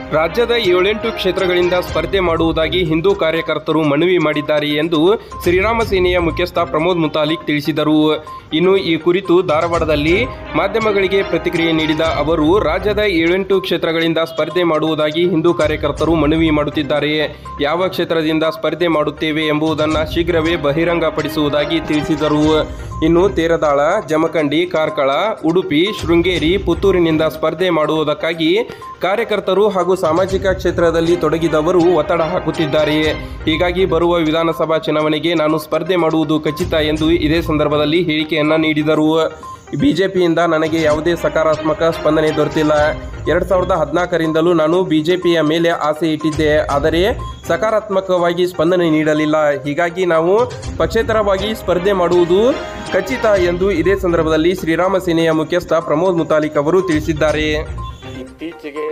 ರಾಜ್ಯದ ಏಳೆಂಟು ಕ್ಷೇತ್ರಗಳಿಂದ ಸ್ಪರ್ಧೆ ಮಾಡುವುದಾಗಿ ಹಿಂದೂ ಕಾರ್ಯಕರ್ತರು ಮನವಿ ಮಾಡಿದ್ದಾರೆ ಎಂದು ಶ್ರೀರಾಮ ಸೇನೆಯ ಮುಖ್ಯಸ್ಥ ಪ್ರಮೋದ್ ಮುತಾಲಿಕ್ ತಿಳಿಸಿದರು ಇನ್ನು ಈ ಕುರಿತು ಧಾರವಾಡದಲ್ಲಿ ಮಾಧ್ಯಮಗಳಿಗೆ ಪ್ರತಿಕ್ರಿಯೆ ನೀಡಿದ ಅವರು ರಾಜ್ಯದ ಏಳೆಂಟು ಕ್ಷೇತ್ರಗಳಿಂದ ಸ್ಪರ್ಧೆ ಮಾಡುವುದಾಗಿ ಹಿಂದೂ ಕಾರ್ಯಕರ್ತರು ಮನವಿ ಮಾಡುತ್ತಿದ್ದಾರೆ ಯಾವ ಕ್ಷೇತ್ರದಿಂದ ಸ್ಪರ್ಧೆ ಮಾಡುತ್ತೇವೆ ಎಂಬುದನ್ನು ಶೀಘ್ರವೇ ಬಹಿರಂಗಪಡಿಸುವುದಾಗಿ ತಿಳಿಸಿದರು ಇನ್ನು ತೇರದಾಳ ಜಮಖಂಡಿ ಕಾರ್ಕಳ ಉಡುಪಿ ಶೃಂಗೇರಿ ಪುತ್ತೂರಿನಿಂದ ಸ್ಪರ್ಧೆ ಮಾಡುವುದಕ್ಕಾಗಿ ಕಾರ್ಯಕರ್ತರು ಹಾಗೂ ಸಾಮಾಜಿಕ ಕ್ಷೇತ್ರದಲ್ಲಿ ತೊಡಗಿದವರು ಒತ್ತಡ ಹಾಕುತ್ತಿದ್ದಾರೆ ಹೀಗಾಗಿ ಬರುವ ವಿಧಾನಸಭಾ ಚುನಾವಣೆಗೆ ನಾನು ಸ್ಪರ್ಧೆ ಮಾಡುವುದು ಖಚಿತ ಎಂದು ಇದೇ ಸಂದರ್ಭದಲ್ಲಿ ಹೇಳಿಕೆಯನ್ನ ನೀಡಿದರು ಬಿಜೆಪಿಯಿಂದ ನನಗೆ ಯಾವುದೇ ಸಕಾರಾತ್ಮಕ ಸ್ಪಂದನೆ ದೊರೆತಿಲ್ಲ ಎರಡು ಸಾವಿರದ ಹದಿನಾಲ್ಕರಿಂದಲೂ ನಾನು ಬಿಜೆಪಿಯ ಮೇಲೆ ಆಸೆ ಇಟ್ಟಿದ್ದೆ ಆದರೆ ಸಕಾರಾತ್ಮಕವಾಗಿ ಸ್ಪಂದನೆ ನೀಡಲಿಲ್ಲ ಹೀಗಾಗಿ ನಾವು ಪಕ್ಷೇತರವಾಗಿ ಸ್ಪರ್ಧೆ ಮಾಡುವುದು ಖಚಿತ ಎಂದು ಇದೇ ಸಂದರ್ಭದಲ್ಲಿ ಶ್ರೀರಾಮ ಸೇನೆಯ ಮುಖ್ಯಸ್ಥ ಪ್ರಮೋದ್ ಮುತಾಲಿಕ್ ಅವರು ತಿಳಿಸಿದ್ದಾರೆ ಇತ್ತೀಚೆಗೆ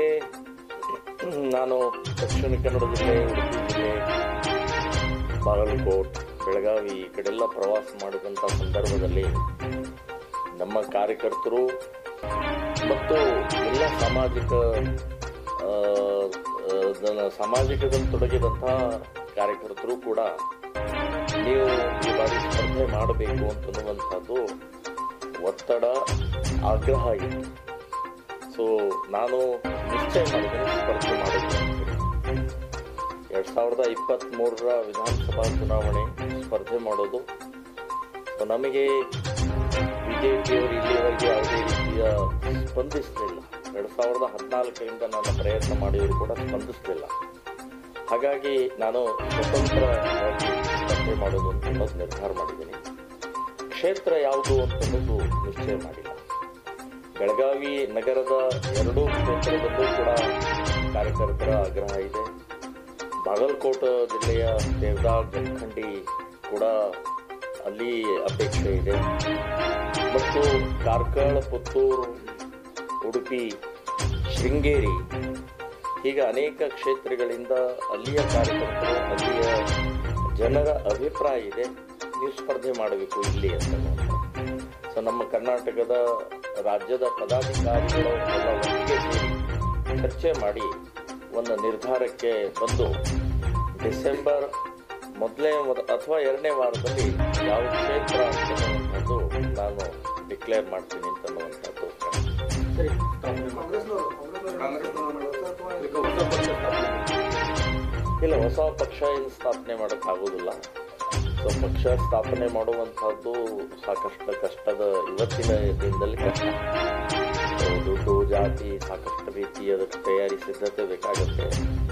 ನಾನು ದಕ್ಷಿಣ ಕನ್ನಡ ಜಿಲ್ಲೆ ಉಡುಪಿ ಜಿಲ್ಲೆ ಬಾಗಲಕೋಟ್ ಬೆಳಗಾವಿ ಈ ಕಡೆಲ್ಲ ಪ್ರವಾಸ ಮಾಡಿದಂಥ ಸಂದರ್ಭದಲ್ಲಿ ನಮ್ಮ ಕಾರ್ಯಕರ್ತರು ಮತ್ತು ಎಲ್ಲ ಸಾಮಾಜಿಕ ಆ, ಆ, ದನ- ಸಾಮಾಜಿಕದಲ್ಲಿ ತೊಡಗಿದಂಥ ಕಾರ್ಯಕರ್ತರು ಕೂಡ ನೀವು ಈ ಬಾರಿ ಸ್ಪರ್ಧೆ ಮಾಡಬೇಕು ಅಂತನ್ನುವಂಥದ್ದು ಒತ್ತಡ ಆಗ್ರಹ ಇತ್ತು ಸೊ ನಾನು ನಿಶ್ಚಯ ಮಾಡಿದ್ದೇನೆ ಸ್ಪರ್ಧೆ ಮಾಡೋದು ಎರಡು ಸಾವಿರದ ಇಪ್ಪತ್ತ್ಮೂರರ ವಿಧಾನಸಭಾ ಚುನಾವಣೆ ಸ್ಪರ್ಧೆ ಮಾಡೋದು ಸೊ ನಮಗೆ ಬಿ ಜೆ ಪಿಯವರು ಇಲ್ಲಿಯವರೆಗೆ ಯಾವುದೇ ರೀತಿಯ ಸ್ಪಂದಿಸಲಿಲ್ಲ ಎರಡು ಸಾವಿರದ ಹದಿನಾಲ್ಕರಿಂದ ನನ್ನ ಪ್ರಯತ್ನ ಮಾಡಿದರೂ ಕೂಡ ಸ್ಪಂದಿಸಲಿಲ್ಲ ಹಾಗಾಗಿ ನಾನು ಸ್ವತಂತ್ರವಾಗಿ ಸ್ಪರ್ಧೆ ಮಾಡೋದು ಅಂತ ಅನ್ನೋದು ನಿರ್ಧಾರ ಮಾಡಿದ್ದೀನಿ ಕ್ಷೇತ್ರ ಯಾವುದು ಅಂತನ್ನೋದು ನಿಶ್ಚಯ ಮಾಡಿಲ್ಲ ಬೆಳಗಾವಿ ನಗರದ ಎರಡೂ ಕ್ಷೇತ್ರದಲ್ಲೂ ಕೂಡ ಕಾರ್ಯಕರ್ತರ ಆಗ್ರಹ ಇದೆ ಬಾಗಲಕೋಟ ಜಿಲ್ಲೆಯ ದೇವದಾಳ್ ಜಮಖಂಡಿ ಕೂಡ ಅಲ್ಲಿ ಅಪೇಕ್ಷೆ ಇದೆ ಮತ್ತು ಕಾರ್ಕಳ ಪುತ್ತೂರು ಉಡುಪಿ ಶೃಂಗೇರಿ ಹೀಗೆ ಅನೇಕ ಕ್ಷೇತ್ರಗಳಿಂದ ಅಲ್ಲಿಯ ಕಾರ್ಯಕರ್ತರು ಅಲ್ಲಿಯ ಜನರ ಅಭಿಪ್ರಾಯ ಇದೆ ನೀವು ಸ್ಪರ್ಧೆ ಮಾಡಬೇಕು ಇಲ್ಲಿ ಅಂತ ಸೊ ನಮ್ಮ ಕರ್ನಾಟಕದ ರಾಜ್ಯದ ಪದಾಧಿಕಾರಿಗಳು ಎಲ್ಲ ಒಟ್ಟಿಗೆ ಸೇರಿ ಚರ್ಚೆ ಮಾಡಿ ಒಂದು ನಿರ್ಧಾರಕ್ಕೆ ಬಂದು ಡಿಸೆಂಬರ್ ಮೊದಲನೇ ಅಥವಾ ಎರಡನೇ ವಾರದಲ್ಲಿ ಯಾವ ಕ್ಷೇತ್ರ ಅಂತನ್ನುವಂಥದ್ದು ನಾನು ಡಿಕ್ಲೇರ್ ಮಾಡ್ತೀನಿ ಅಂತನ್ನುವಂಥದ್ದು ಇಲ್ಲ ಹೊಸ ಪಕ್ಷ ಏನು ಸ್ಥಾಪನೆ ಮಾಡೋಕ್ಕಾಗೋದಿಲ್ಲ ಸೊ ಪಕ್ಷ ಸ್ಥಾಪನೆ ಮಾಡುವಂತಹದ್ದು ಸಾಕಷ್ಟು ಕಷ್ಟದ ಇವತ್ತಿನ ದಿನದಲ್ಲಿ ಕಷ್ಟ ಸೊ ದುಡ್ಡು ಜಾತಿ ಸಾಕಷ್ಟು ರೀತಿ ಅದಕ್ಕೆ ತಯಾರಿ ಸಿದ್ಧತೆ ಬೇಕಾಗುತ್ತೆ